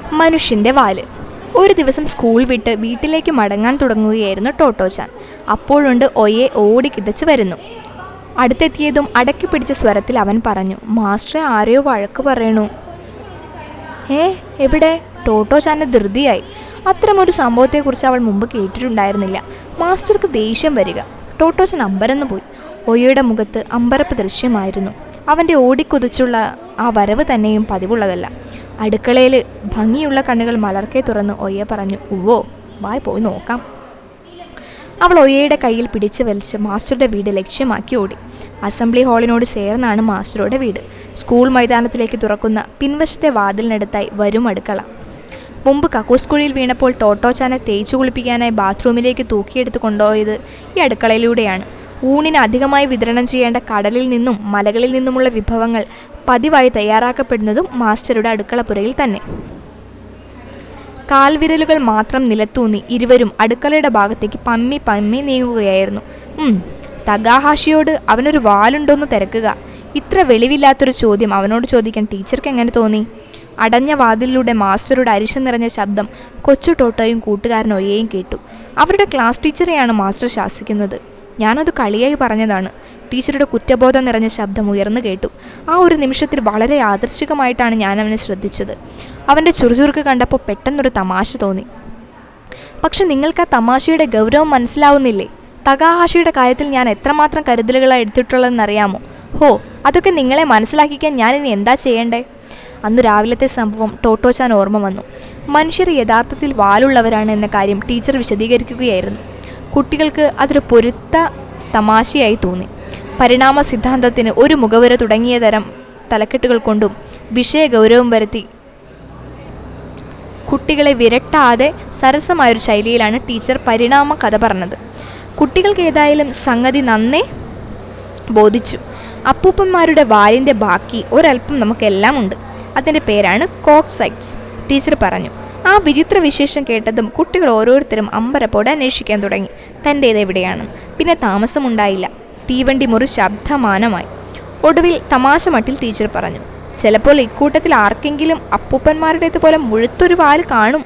മനുഷ്യൻ്റെ വാല് ഒരു ദിവസം സ്കൂൾ വിട്ട് വീട്ടിലേക്ക് മടങ്ങാൻ തുടങ്ങുകയായിരുന്നു ടോട്ടോച്ചാൻ അപ്പോഴുണ്ട് ഒയെ ഓടി കിതച്ച് വരുന്നു അടുത്തെത്തിയതും അടക്കി പിടിച്ച സ്വരത്തിൽ അവൻ പറഞ്ഞു മാസ്റ്ററെ ആരെയോ വഴക്ക് പറയണു ഏ എവിടെ ടോട്ടോച്ചാൻ്റെ ധൃതിയായി അത്തരമൊരു സംഭവത്തെക്കുറിച്ച് അവൾ മുമ്പ് കേട്ടിട്ടുണ്ടായിരുന്നില്ല മാസ്റ്റർക്ക് ദേഷ്യം വരിക ടോട്ടോച്ചൻ അമ്പരന്ന് പോയി ഒയ്യയുടെ മുഖത്ത് അമ്പരപ്പ് ദൃശ്യമായിരുന്നു അവൻ്റെ ഓടിക്കുതിച്ചുള്ള ആ വരവ് തന്നെയും പതിവുള്ളതല്ല അടുക്കളയിൽ ഭംഗിയുള്ള കണ്ണുകൾ മലർക്കെ തുറന്ന് ഒയ്യ പറഞ്ഞു ഉവ്വോ വായ് പോയി നോക്കാം അവൾ ഒയ്യയുടെ കയ്യിൽ പിടിച്ചു വലിച്ച് മാസ്റ്ററുടെ വീട് ലക്ഷ്യമാക്കി ഓടി അസംബ്ലി ഹാളിനോട് ചേർന്നാണ് മാസ്റ്ററുടെ വീട് സ്കൂൾ മൈതാനത്തിലേക്ക് തുറക്കുന്ന പിൻവശത്തെ വാതിലിനടുത്തായി വരും അടുക്കള മുമ്പ് കക്കൂസ് കുഴിയിൽ വീണപ്പോൾ ടോട്ടോച്ചാനെ തേച്ചു കുളിപ്പിക്കാനായി ബാത്റൂമിലേക്ക് തൂക്കിയെടുത്ത് കൊണ്ടുപോയത് ഈ അടുക്കളയിലൂടെയാണ് ഊണിന് അധികമായി വിതരണം ചെയ്യേണ്ട കടലിൽ നിന്നും മലകളിൽ നിന്നുമുള്ള വിഭവങ്ങൾ പതിവായി തയ്യാറാക്കപ്പെടുന്നതും മാസ്റ്ററുടെ അടുക്കളപ്പുരയിൽ തന്നെ കാൽവിരലുകൾ മാത്രം നിലത്തൂന്നി ഇരുവരും അടുക്കളയുടെ ഭാഗത്തേക്ക് പമ്മി പമ്മി നീങ്ങുകയായിരുന്നു ഉം, തകാഹാഷിയോട് അവനൊരു വാലുണ്ടോന്ന് തിരക്കുക ഇത്ര വെളിവില്ലാത്തൊരു ചോദ്യം അവനോട് ചോദിക്കാൻ ടീച്ചർക്ക് എങ്ങനെ തോന്നി അടഞ്ഞ വാതിലിലൂടെ മാസ്റ്ററുടെ അരിശം നിറഞ്ഞ ശബ്ദം കൊച്ചു ടോട്ടോയും കൂട്ടുകാരൻ ഒയ്യയും കേട്ടു അവരുടെ ക്ലാസ് ടീച്ചറെയാണ് മാസ്റ്റർ ശാസിക്കുന്നത് ഞാനത് കളിയായി പറഞ്ഞതാണ് ടീച്ചറുടെ കുറ്റബോധം നിറഞ്ഞ ശബ്ദം ഉയർന്നു കേട്ടു ആ ഒരു നിമിഷത്തിൽ വളരെ ആദർശികമായിട്ടാണ് ഞാൻ അവനെ ശ്രദ്ധിച്ചത് അവൻ്റെ ചുറുചുറുക്ക് കണ്ടപ്പോൾ പെട്ടെന്നൊരു തമാശ തോന്നി പക്ഷെ നിങ്ങൾക്ക് ആ തമാശയുടെ ഗൗരവം മനസ്സിലാവുന്നില്ലേ തകാഹാഷിയുടെ കാര്യത്തിൽ ഞാൻ എത്രമാത്രം കരുതലുകളാണ് എടുത്തിട്ടുള്ളതെന്നറിയാമോ ഹോ അതൊക്കെ നിങ്ങളെ മനസ്സിലാക്കിക്കാൻ ഞാനിനി എന്താ ചെയ്യണ്ടേ അന്ന് രാവിലത്തെ സംഭവം ടോട്ടോച്ചാൻ ഓർമ്മ വന്നു മനുഷ്യർ യഥാർത്ഥത്തിൽ വാലുള്ളവരാണ് എന്ന കാര്യം ടീച്ചർ വിശദീകരിക്കുകയായിരുന്നു കുട്ടികൾക്ക് അതൊരു പൊരുത്ത തമാശയായി തോന്നി പരിണാമ സിദ്ധാന്തത്തിന് ഒരു മുഖവുര തുടങ്ങിയ തരം തലക്കെട്ടുകൾ കൊണ്ടും വിഷയ ഗൗരവം വരുത്തി കുട്ടികളെ വിരട്ടാതെ സരസമായൊരു ശൈലിയിലാണ് ടീച്ചർ പരിണാമ കഥ പറഞ്ഞത് കുട്ടികൾക്ക് ഏതായാലും സംഗതി നന്നേ ബോധിച്ചു അപ്പൂപ്പന്മാരുടെ വാലിൻ്റെ ബാക്കി ഒരല്പം നമുക്കെല്ലാം ഉണ്ട് അതിൻ്റെ പേരാണ് കോക്സൈറ്റ്സ് ടീച്ചർ പറഞ്ഞു ആ വിചിത്ര വിശേഷം കേട്ടതും കുട്ടികൾ ഓരോരുത്തരും അമ്പരപ്പോടെ അന്വേഷിക്കാൻ തുടങ്ങി തൻ്റേത് എവിടെയാണ് പിന്നെ താമസമുണ്ടായില്ല തീവണ്ടി മുറി ശബ്ദമാനമായി ഒടുവിൽ തമാശ മട്ടിൽ ടീച്ചർ പറഞ്ഞു ചിലപ്പോൾ ഇക്കൂട്ടത്തിൽ ആർക്കെങ്കിലും അപ്പൂപ്പന്മാരുടേതുപോലെ മുഴുത്തൊരു വാല് കാണും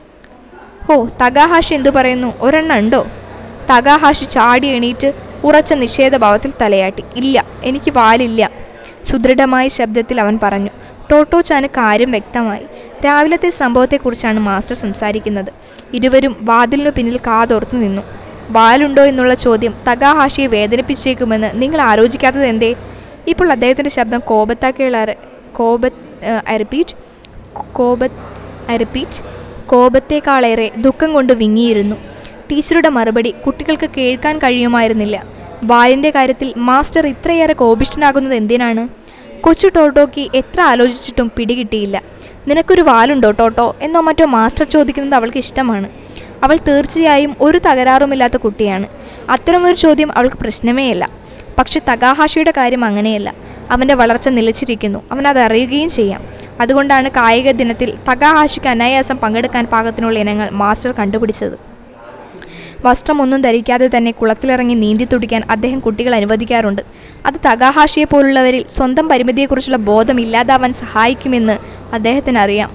ഓ തകാഹാഷി എന്തു പറയുന്നു ഒരെണ്ണം ഉണ്ടോ തകാഹാഷി ചാടി എണീറ്റ് ഉറച്ച നിഷേധഭാവത്തിൽ തലയാട്ടി ഇല്ല എനിക്ക് വാലില്ല സുദൃഢമായ ശബ്ദത്തിൽ അവൻ പറഞ്ഞു ടോട്ടോച്ചാന് കാര്യം വ്യക്തമായി രാവിലത്തെ സംഭവത്തെക്കുറിച്ചാണ് മാസ്റ്റർ സംസാരിക്കുന്നത് ഇരുവരും വാതിലിനു പിന്നിൽ കാതോർത്തു നിന്നു വാലുണ്ടോ എന്നുള്ള ചോദ്യം തകാഹാഷിയെ വേദനിപ്പിച്ചേക്കുമെന്ന് നിങ്ങൾ ആലോചിക്കാത്തത് എന്തേ ഇപ്പോൾ അദ്ദേഹത്തിൻ്റെ ശബ്ദം കോപത്താക്കേളാറ് കോപ ഐ റിപ്പീറ്റ് കോപ ഐ റിപ്പീറ്റ് കോപത്തേക്കാളേറെ ദുഃഖം കൊണ്ട് വിങ്ങിയിരുന്നു ടീച്ചറുടെ മറുപടി കുട്ടികൾക്ക് കേൾക്കാൻ കഴിയുമായിരുന്നില്ല വാലിൻ്റെ കാര്യത്തിൽ മാസ്റ്റർ ഇത്രയേറെ കോപിഷ്ഠനാകുന്നത് എന്തിനാണ് കൊച്ചു ടോട്ടോയ്ക്ക് എത്ര ആലോചിച്ചിട്ടും പിടികിട്ടിയില്ല നിനക്കൊരു വാലുണ്ടോ ടോട്ടോ എന്നോ മറ്റോ മാസ്റ്റർ ചോദിക്കുന്നത് അവൾക്ക് ഇഷ്ടമാണ് അവൾ തീർച്ചയായും ഒരു തകരാറുമില്ലാത്ത കുട്ടിയാണ് അത്തരമൊരു ചോദ്യം അവൾക്ക് പ്രശ്നമേയല്ല പക്ഷെ തകാഹാഷിയുടെ കാര്യം അങ്ങനെയല്ല അവൻ്റെ വളർച്ച നിലച്ചിരിക്കുന്നു അവൻ അത് അറിയുകയും ചെയ്യാം അതുകൊണ്ടാണ് കായിക ദിനത്തിൽ തകാഹാഷിക്ക് അനായാസം പങ്കെടുക്കാൻ പാകത്തിനുള്ള ഇനങ്ങൾ മാസ്റ്റർ കണ്ടുപിടിച്ചത് വസ്ത്രമൊന്നും ധരിക്കാതെ തന്നെ കുളത്തിലിറങ്ങി നീന്തി തുടിക്കാൻ അദ്ദേഹം കുട്ടികൾ അനുവദിക്കാറുണ്ട് അത് തകാഹാഷിയെ പോലുള്ളവരിൽ സ്വന്തം പരിമിതിയെക്കുറിച്ചുള്ള ബോധം ഇല്ലാതാവാൻ സഹായിക്കുമെന്ന് അദ്ദേഹത്തിന് അറിയാം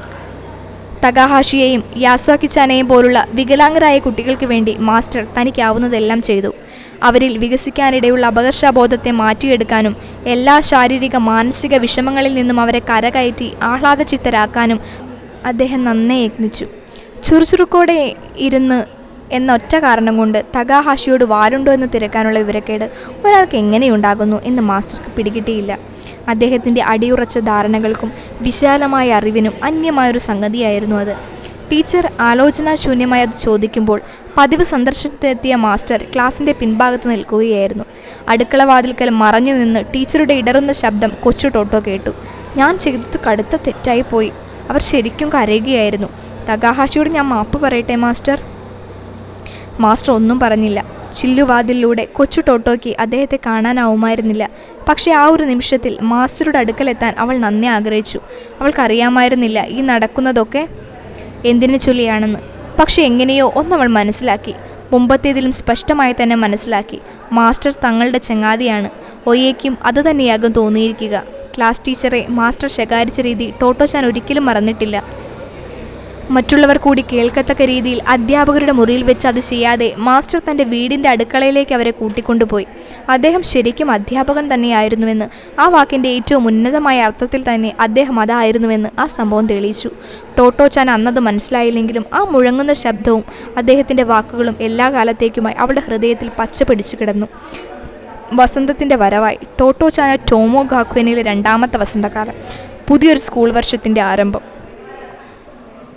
തകാഹാഷിയെയും യാസ്വാക്കിച്ചാനെയും പോലുള്ള വികലാംഗരായ കുട്ടികൾക്ക് വേണ്ടി മാസ്റ്റർ തനിക്കാവുന്നതെല്ലാം ചെയ്തു അവരിൽ വികസിക്കാനിടയുള്ള അപകർഷബോധത്തെ മാറ്റിയെടുക്കാനും എല്ലാ ശാരീരിക മാനസിക വിഷമങ്ങളിൽ നിന്നും അവരെ കരകയറ്റി ആഹ്ലാദചിത്തരാക്കാനും അദ്ദേഹം നന്നേ യത്നിച്ചു ചുറുചുറുക്കോടെ ഇരുന്ന് എന്ന ഒറ്റ കാരണം കൊണ്ട് തകാഹാഷിയോട് വാലുണ്ടോ എന്ന് തിരക്കാനുള്ള വിവരക്കേട് ഒരാൾക്ക് എങ്ങനെയുണ്ടാകുന്നു എന്ന് മാസ്റ്റർക്ക് പിടികിട്ടിയില്ല അദ്ദേഹത്തിൻ്റെ അടിയുറച്ച ധാരണകൾക്കും വിശാലമായ അറിവിനും അന്യമായൊരു സംഗതിയായിരുന്നു അത് ടീച്ചർ ആലോചനാശൂന്യമായി അത് ചോദിക്കുമ്പോൾ പതിവ് സന്ദർശനത്തിനെത്തിയ മാസ്റ്റർ ക്ലാസിൻ്റെ പിൻഭാഗത്ത് നിൽക്കുകയായിരുന്നു അടുക്കള വാതിൽക്കൽ മറഞ്ഞു നിന്ന് ടീച്ചറുടെ ഇടറുന്ന ശബ്ദം കൊച്ചു ടോട്ടോ കേട്ടു ഞാൻ ചെയ്തത് കടുത്ത തെറ്റായി പോയി അവർ ശരിക്കും കരയുകയായിരുന്നു തകാഹാഷിയോട് ഞാൻ മാപ്പ് പറയട്ടെ മാസ്റ്റർ മാസ്റ്റർ ഒന്നും പറഞ്ഞില്ല ചില്ലുവാതിലൂടെ കൊച്ചു ടോട്ടോയ്ക്ക് അദ്ദേഹത്തെ കാണാനാവുമായിരുന്നില്ല പക്ഷേ ആ ഒരു നിമിഷത്തിൽ മാസ്റ്ററുടെ അടുക്കലെത്താൻ അവൾ നന്നേ ആഗ്രഹിച്ചു അവൾക്കറിയാമായിരുന്നില്ല ഈ നടക്കുന്നതൊക്കെ എന്തിനു ചൊല്ലിയാണെന്ന് പക്ഷെ എങ്ങനെയോ ഒന്നവൾ മനസ്സിലാക്കി മുമ്പത്തേതിലും സ്പഷ്ടമായി തന്നെ മനസ്സിലാക്കി മാസ്റ്റർ തങ്ങളുടെ ചങ്ങാതിയാണ് ഒയ്യയ്ക്കും അതുതന്നെയാകും തോന്നിയിരിക്കുക ക്ലാസ് ടീച്ചറെ മാസ്റ്റർ ശകാരിച്ച രീതി ടോട്ടോച്ചാൻ ഒരിക്കലും മറന്നിട്ടില്ല മറ്റുള്ളവർ കൂടി കേൾക്കത്തക്ക രീതിയിൽ അധ്യാപകരുടെ മുറിയിൽ വെച്ച് അത് ചെയ്യാതെ മാസ്റ്റർ തൻ്റെ വീടിൻ്റെ അടുക്കളയിലേക്ക് അവരെ കൂട്ടിക്കൊണ്ടുപോയി അദ്ദേഹം ശരിക്കും അധ്യാപകൻ തന്നെയായിരുന്നുവെന്ന് ആ വാക്കിൻ്റെ ഏറ്റവും ഉന്നതമായ അർത്ഥത്തിൽ തന്നെ അദ്ദേഹം അതായിരുന്നുവെന്ന് ആ സംഭവം തെളിയിച്ചു ടോട്ടോ ചാൻ അന്നത് മനസ്സിലായില്ലെങ്കിലും ആ മുഴങ്ങുന്ന ശബ്ദവും അദ്ദേഹത്തിൻ്റെ വാക്കുകളും എല്ലാ കാലത്തേക്കുമായി അവളുടെ ഹൃദയത്തിൽ പച്ച പിടിച്ചു കിടന്നു വസന്തത്തിൻ്റെ വരവായി ടോട്ടോ ചാന ടോമോ ഗാക്കുവനിലെ രണ്ടാമത്തെ വസന്തകാലം പുതിയൊരു സ്കൂൾ വർഷത്തിൻ്റെ ആരംഭം